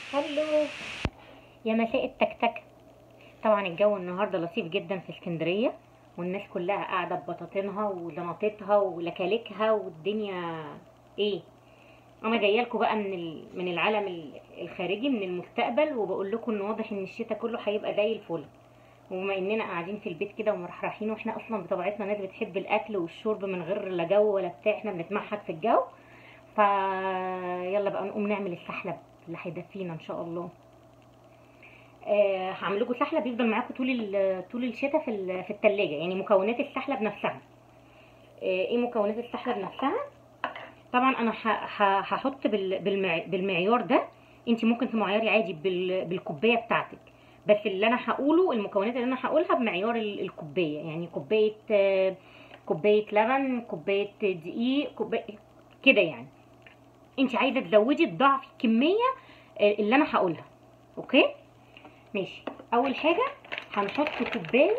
هلو يا مساء التكتك طبعا الجو النهارده لطيف جدا في اسكندريه والناس كلها قاعده ببطاطينها وزناطتها ولكالكها والدنيا ايه انا جايه لكم بقى من ال- من العالم ال- الخارجي من المستقبل وبقول لكم ان واضح ان الشتاء كله هيبقى زي الفل وبما اننا قاعدين في البيت كده ومرحرحين واحنا اصلا بطبيعتنا ناس بتحب الاكل والشرب من غير لا جو ولا بتاع احنا بنتمحك في الجو فيلا بقى نقوم نعمل السحلب اللي هيدفينا ان شاء الله آه، هعمل لكم سحلب يفضل معاكم طول ال- طول الشتاء في ال- في الثلاجه يعني مكونات السحلب نفسها آه، ايه مكونات السحلب نفسها طبعا انا ه- ه- هحط بال- بالمع- بالمعيار ده انت ممكن تمعيري عادي بال- بالكوبايه بتاعتك بس اللي انا هقوله المكونات اللي انا هقولها بمعيار ال- الكوبايه يعني كوبايه آه، كوبايه لبن كوبايه دقيق كوبايه كده يعني انت عايزه تزودي تضاعفي الكميه آه، اللي انا هقولها اوكي ماشي اول حاجه هنحط كوبايه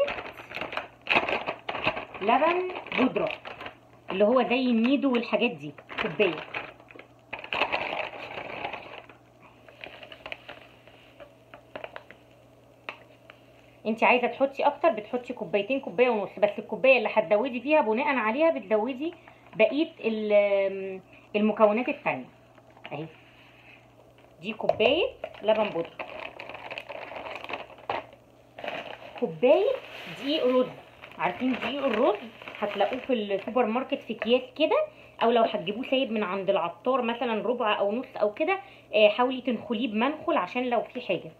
لبن بودره اللي هو زي النيدو والحاجات دي كوبايه انت عايزه تحطي اكتر بتحطي كوبايتين كوبايه ونص بس الكوبايه اللي هتزودي فيها بناء عليها بتزودي بقيه ال- المكونات التانية اهي دي كوبايه لبن بودره كوبايه دقيق رز عارفين دقيق الرز هتلاقوه في السوبر ماركت في اكياس كده او لو هتجيبوه سايب من عند العطار مثلا ربع او نص او كده آه، حاولي تنخليه بمنخل عشان لو في حاجه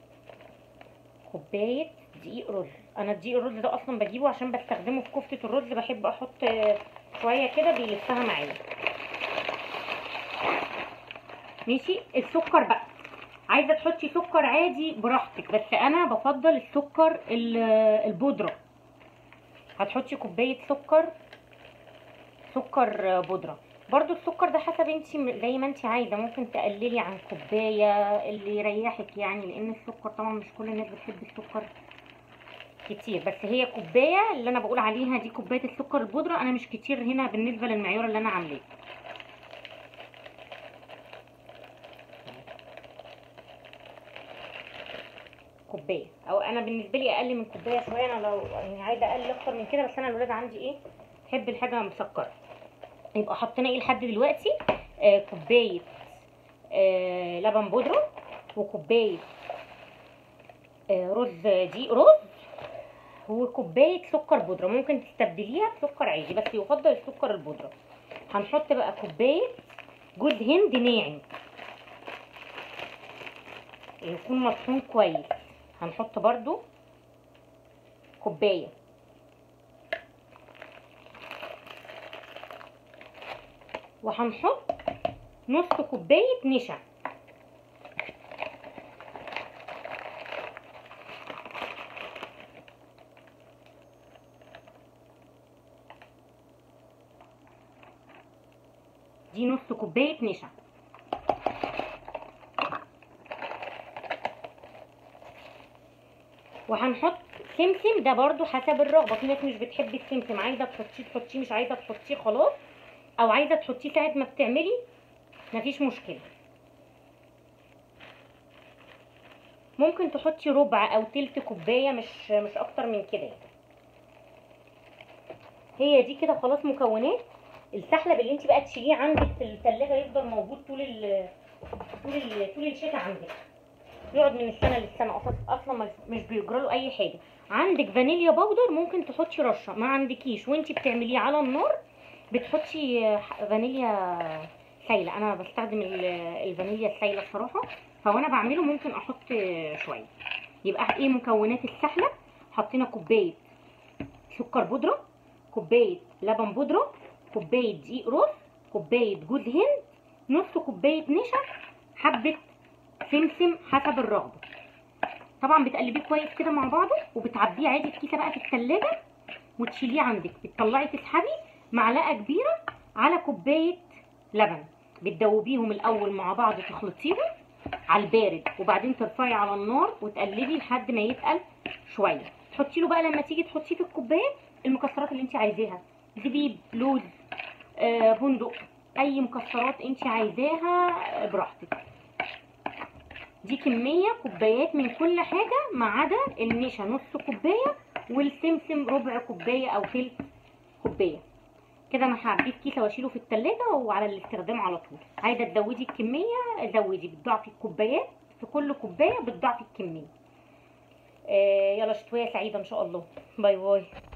كوبايه دقيق رز انا الدقيق الرز ده اصلا بجيبه عشان بستخدمه في كفته الرز بحب احط آه، شويه كده بيلفها معايا ماشي السكر بقى عايزه تحطي سكر عادي براحتك بس انا بفضل السكر ال- البودره هتحطي كوبايه سكر سكر بودره برضو السكر ده حسب انت زي ما انت عايزه ممكن تقللي عن كوبايه اللي يريحك يعني لان السكر طبعا مش كل الناس بتحب السكر كتير بس هي كوبايه اللي انا بقول عليها دي كوبايه السكر البودره انا مش كتير هنا بالنسبه للمعيار اللي انا عاملاه كوبايه او انا بالنسبه لي اقل من كوبايه شويه انا لو يعني عايزه اقل اكتر من كده بس انا الولاد عندي ايه تحب الحاجه مسكره يبقى حطينا ايه لحد دلوقتي آه كوبايه آه لبن بودره وكوبايه آه رز دقيق رز وكوبايه سكر بودره ممكن تستبدليها بسكر عادي بس يفضل السكر البودره هنحط بقى كوبايه جوز هند ناعم يكون مطحون كويس هنحط برضو كوبايه وهنحط نص كوبايه نشا دي نص كوبايه نشا وهنحط سمسم ده برضو حسب الرغبه في ناس مش بتحب السمسم عايزه تحطيه تحطيه مش عايزه تحطيه خلاص او عايزه تحطيه ساعه ما بتعملي مفيش مشكله ممكن تحطي ربع او تلت كوبايه مش مش اكتر من كده يعني. هي دي كده خلاص مكونات السحلب اللي انت بقى تشيليه عندك في الثلاجه يفضل موجود طول ال طول ال طول الشتاء عندك يقعد من السنه للسنه اصلا اصلا ما- مش بيجرى له اي حاجه عندك فانيليا باودر ممكن تحطي رشه ما عندكيش وانت بتعمليه على النار بتحطي آه، فانيليا سايله انا بستخدم ال- الفانيليا السايله الصراحه فوانا بعمله ممكن احط آه، شويه يبقى ايه مكونات السحلب حطينا كوبايه سكر بودره كوبايه لبن بودره كوبايه دقيق رز كوبايه جوز هند نص كوبايه نشا حبه سمسم حسب الرغبه طبعا بتقلبيه كويس كده مع بعضه وبتعبيه عادي في كيسه بقى في التلاجة وتشيليه عندك بتطلعي تسحبي معلقه كبيره على كوبايه لبن بتدوبيهم الاول مع بعض تخلطيهم على البارد وبعدين ترفعي على النار وتقلبي لحد ما يتقل شويه تحطي له بقى لما تيجي تحطيه في الكوبايه المكسرات اللي انت عايزاها زبيب لوز آه، بندق اي مكسرات انت عايزاها آه، براحتك دي كميه كوبايات من كل حاجه ما عدا النشا نص كوبايه والسمسم ربع كوبايه او تلت كوبايه كده انا هعبيه في كيسه واشيله في التلاجة وعلى الاستخدام على طول عايزه تزودي الكميه زودي بتضاعفي الكوبايات في كل كوبايه بتضاعفي الكميه آه يلا شتويه سعيده ان شاء الله باي باي